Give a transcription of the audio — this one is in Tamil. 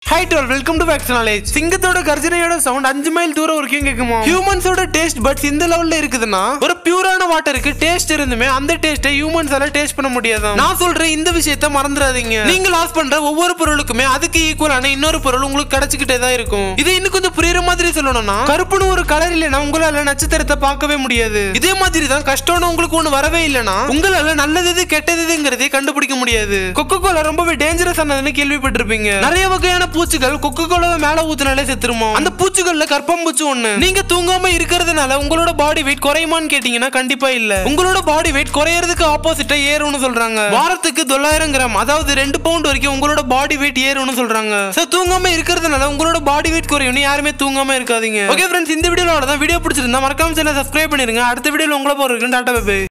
ஹாய் டுவெல் வெல்கம் டு பேக்ஸ் நாலேஜ் சிங்கத்தோட கர்ஜனையோட சவுண்ட் அஞ்சு மைல் தூரம் வரைக்கும் கேட்குமா ஹியூமன்ஸோட டேஸ்ட் பட்ஸ் இந்த லெவல்ல இருக்குதுன்னா ஒரு பியூரான வாட்டருக்கு டேஸ்ட் இருந்துமே அந்த டேஸ்ட்டை ஹியூமன்ஸால டேஸ்ட் பண்ண முடியாது நான் சொல்ற இந்த விஷயத்த மறந்துடாதீங்க நீங்க லாஸ் பண்ற ஒவ்வொரு பொருளுக்குமே அதுக்கு ஈக்குவலான இன்னொரு பொருள் உங்களுக்கு கிடைச்சிக்கிட்டே தான் இருக்கும் இது இன்னும் கொஞ்சம் புரியுற மாதிரி சொல்லணும்னா கருப்புன்னு ஒரு கலர் இல்லைன்னா உங்களால நட்சத்திரத்தை பார்க்கவே முடியாது இதே மாதிரி தான் கஷ்டம்னு உங்களுக்கு ஒண்ணு வரவே இல்லைன்னா உங்களால நல்லது எது கெட்டது எதுங்கிறதே கண்டுபிடிக்க முடியாது கொக்கோ கோலா ரொம்பவே டேஞ்சரஸ் ஆனதுன்னு கேள்விப்பட்டிருப்பீங்க நிறைய வகையான பூச்சிகள் கொக்கோ கோலாவை மேல ஊத்துனாலே செத்துருமா அந்த பூச்சிகள்ல கற்பம்பூச்சி ஒண்ணு நீங்க தூங்காம இருக்கிறதுனால உங்களோட பாடி வெயிட் குறையுமான்னு கேட்டீங்கன்னா கண்டிப்பா இல்ல உங்களோட பாடி வெயிட் குறையறதுக்கு ஆப்போசிட்டா ஏறும்னு சொல்றாங்க வாரத்துக்கு தொள்ளாயிரம் கிராம் அதாவது ரெண்டு பவுண்ட் வரைக்கும் உங்களோட பாடி வெயிட் ஏறும்னு சொல்றாங்க சோ தூங்காம இருக்கிறதுனால உங்களோட பாடி வெயிட் குறையும்னு யாருமே தூங்காம இருக்காதீங்க ஓகே ஃப்ரெண்ட்ஸ் இந்த வீடியோல தான் வீடியோ பிடிச்சிருந்தா மறக்காம சேனல் சப்ஸ்கிரைப் பண்ணிருங்க அடுத்த வீடியோல உங்களை போறதுக்கு டாட்டா பை